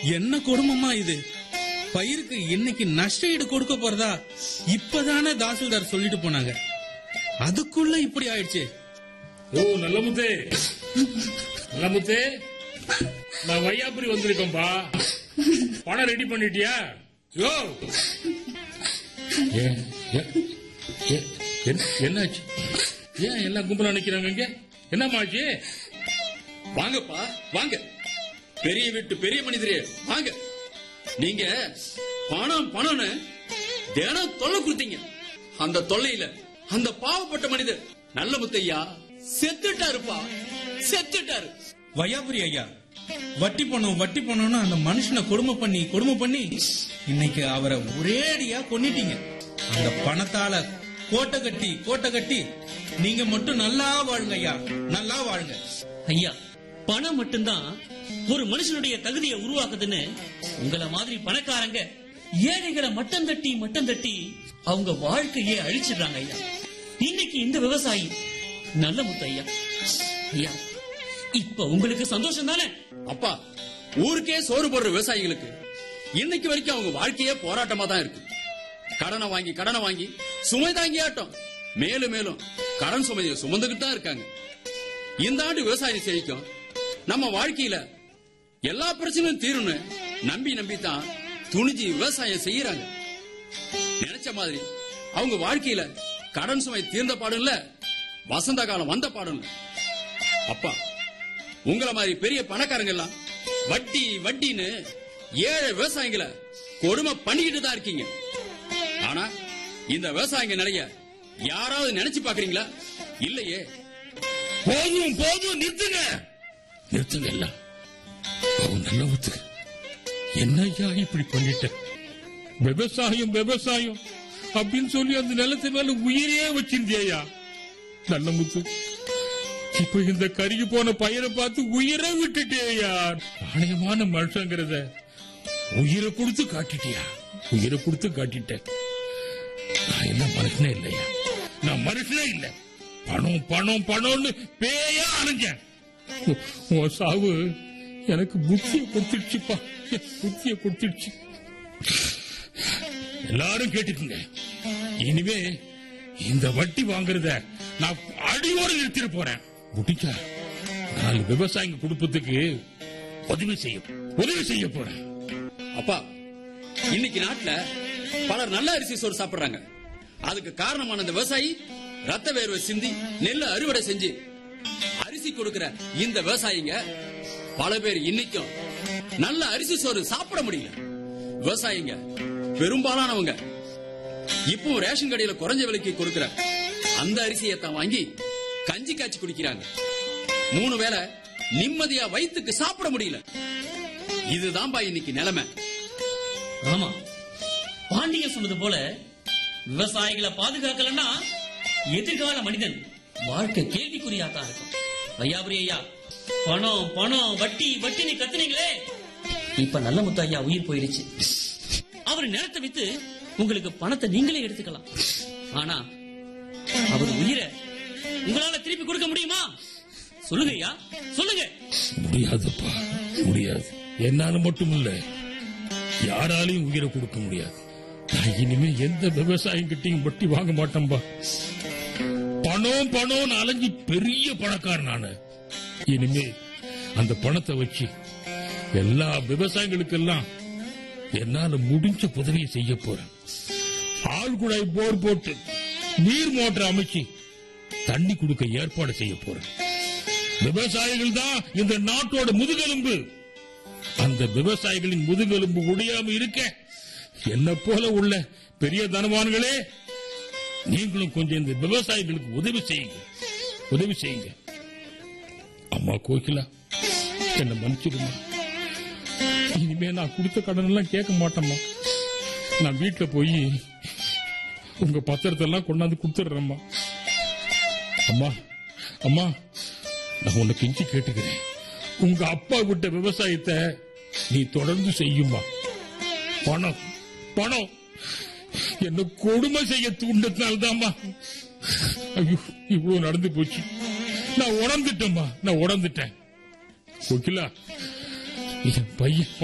என்ன கொடுமமா இது பயிருக்கு இன்னைக்கு நஷ்ட ஈடு கொடுக்க போறதா இப்பதானே தாசில்தார் சொல்லிட்டு போனாங்க அதுக்குள்ள இப்படி ஆயிடுச்சு ஓ நல்ல முத்தே நல்ல முத்தே நான் வையாபுரி வந்திருக்கேன்பா பணம் ரெடி பண்ணிட்டியா யோ ஏன், ஏன், ஏன், என்ன- என்னாச்சு ஏன் எல்லாம் கும்பலா நிக்கிறாங்க இங்க என்னமாச்சு வாங்கப்பா வாங்க பெரிய வீட்டு பெரிய மனிதரே வாங்க நீங்க பணம் பணம்னு தினம் தொல்லை கொடுத்தீங்க அந்த தொல்லையில அந்த பாவப்பட்ட மனிதர் நல்ல முத்தையா செத்துட்டாருப்பா செத்துட்டாரு வையாபுரி ஐயா வட்டி பணம் வட்டி பணம்னு அந்த மனுஷனை கொடுமை பண்ணி கொடுமை பண்ணி இன்னைக்கு அவரை ஒரேடியா கொன்னிட்டீங்க அந்த பணத்தால கோட்டை கட்டி கோட்டை கட்டி நீங்க மட்டும் நல்லா வாழுங்க ஐயா நல்லா வாழுங்க ஐயா பணம் மட்டும்தான் ஒரு மனுஷனுடைய தகுதியை உருவாக்குதுன்னு உங்களை மாதிரி பணக்காரங்க ஏழைகளை மட்டம் தட்டி மட்டம் தட்டி அவங்க வாழ்க்கையே அழிச்சிடுறாங்க ஐயா இன்னைக்கு இந்த விவசாயி நல்ல முத்து ஐயா ஐயா இப்ப உங்களுக்கு சந்தோஷம் தானே அப்பா ஊருக்கே சோறு போடுற விவசாயிகளுக்கு இன்னைக்கு வரைக்கும் அவங்க வாழ்க்கையே போராட்டமா தான் இருக்கு கடனை வாங்கி கடனை வாங்கி சுமை தாங்கி ஆட்டம் மேலும் மேலும் கடன் சுமையை சுமந்துகிட்டு தான் இருக்காங்க இந்த ஆண்டு விவசாயம் செழிக்கும் நம்ம வாழ்க்கையில எல்லா பிரச்சனையும் தீரும்னு நம்பி நம்பி தான் துணிஞ்சு விவசாயம் செய்யறாங்க நினைச்ச மாதிரி அவங்க வாழ்க்கையில கடன் சுமை தீர்ந்த பாடும் இல்ல வசந்த காலம் வந்த பாடும் இல்ல அப்பா உங்கள மாதிரி பெரிய பணக்காரங்க எல்லாம் வட்டி வட்டின்னு ஏழை விவசாயிகளை கொடுமை பண்ணிக்கிட்டு தான் இருக்கீங்க ஆனா இந்த விவசாயிங்க நிலைய யாராவது நினைச்சு பாக்குறீங்களா இல்லையே போதும் போதும் நிறுத்துங்க நிறுத்துங்க எல்லாம் அவன் நல்ல முத்து என்னய்யா இப்படி பண்ணிட்ட விவசாயம் விவசாயம் அப்படின்னு சொல்லி அந்த நிலத்து மேல உயிரே வச்சிருந்தியா நல்ல முத்து இப்ப இந்த கருகி போன பயிரை பார்த்து உயிரை விட்டுட்டேயா நாணயமான மனுஷங்கிறத உயிரை கொடுத்து காட்டிட்டியா உயிரை கொடுத்து காட்டிட்ட நான் என்ன மனுஷனே இல்லையா நான் மனுஷனே இல்ல பணம் பணம் பணம்னு பேயா அலைஞ்சேன் உ- உன் சாவு எனக்கு புத்திய கொடுத்துடுச்சுப்பா புத்திய கொடுத்துடுச்சு எல்லாரும் கேட்டுக்குங்க இனிமே இந்த வட்டி வாங்குறத நான் அடியோடு நிறுத்திட போறேன் முடிச்சா நாலு விவசாயிங்க குடும்பத்துக்கு உதவி செய்ய உதவி செய்ய போறேன் அப்பா இன்னைக்கு நாட்டுல பலர் நல்ல அரிசி சோறு சாப்பிடுறாங்க அதுக்கு காரணமான இந்த விவசாயி ரத்த வேர்வை சிந்தி நெல்லை அறுவடை செஞ்சு அரிசி கொடுக்கிற இந்த விவசாயிங்க பல பேர் இன்னைக்கும் நல்ல அரிசி சோறு சாப்பிட முடியல விவசாயிங்க பெரும்பாலானவங்க இப்போ ரேஷன் கடையில குறைஞ்ச விலைக்கு கொடுக்கிற அந்த அரிசியை தான் வாங்கி கஞ்சி காய்ச்சி குடிக்கிறாங்க மூணு வேளை நிம்மதியா வயித்துக்கு சாப்பிட முடியல இதுதான்பா இன்னைக்கு நிலைமை ஆமா பாண்டியன் சொன்னது போல விவசாயிகளை பாதுகாக்கலன்னா எதிர்கால மனிதன் வாழ்க்கை கேள்விக்குறியாத்தான் இருக்கும் ஐயாபுரி ஐயா பணம் பணம் வட்டி வட்டின்னு கத்துனீங்களே இப்ப நல்ல முத்து ஐயா உயிர் போயிருச்சு அவர் நிலத்தை வித்து உங்களுக்கு பணத்தை நீங்களே எடுத்துக்கலாம் ஆனா அவர் உயிரை உங்களால திருப்பி கொடுக்க முடியுமா சொல்லுங்க ஐயா சொல்லுங்க முடியாதுப்பா முடியாது என்னால மட்டும் இல்ல யாராலையும் உயிரை கொடுக்க முடியாது நான் இனிமே எந்த விவசாயம் கிட்டையும் வட்டி வாங்க மாட்டேன்பா பணம் பணம் அலைஞ்சு பெரிய பணக்காரன் நானு இனிமே அந்த பணத்தை வச்சு எல்லா விவசாயிகளுக்கெல்லாம் என்னால முடிஞ்ச உதவியை செய்ய போறேன் ஆள் குழாய் போர் போட்டு நீர் மோட்டர் அமைச்சு தண்ணி கொடுக்க ஏற்பாடு செய்ய போறேன் விவசாயிகள் தான் இந்த நாட்டோட முதுகெலும்பு அந்த விவசாயிகளின் முதுகெலும்பு ஒடியாம இருக்க என்ன போல உள்ள பெரிய தனவான்களே நீங்களும் கொஞ்சம் இந்த விவசாயிகளுக்கு உதவி செய்யுங்க உதவி செய்யுங்க அம்மா கோகிலா என்ன மன்னிச்சிடுமா இனிமே நான் கொடுத்த கடன் எல்லாம் கேட்க மாட்டேம்மா நான் வீட்டுல போய் உங்க பத்திரத்தை எல்லாம் கொண்டாந்து கொடுத்துடுறேம்மா அம்மா அம்மா நான் உன்னை கெஞ்சி கேட்டுக்கிறேன் உங்க அப்பா விட்ட விவசாயத்தை நீ தொடர்ந்து செய்யுமா பணம் பணம் என்ன கொடுமை செய்ய தூண்டத்தினால்தாம்மா ஐயோ இவ்வளவு நடந்து போச்சு நான் உணர்ந்துட்டேம்மா நான் உணர்ந்துட்டேன் ஓகேலா என் பையன்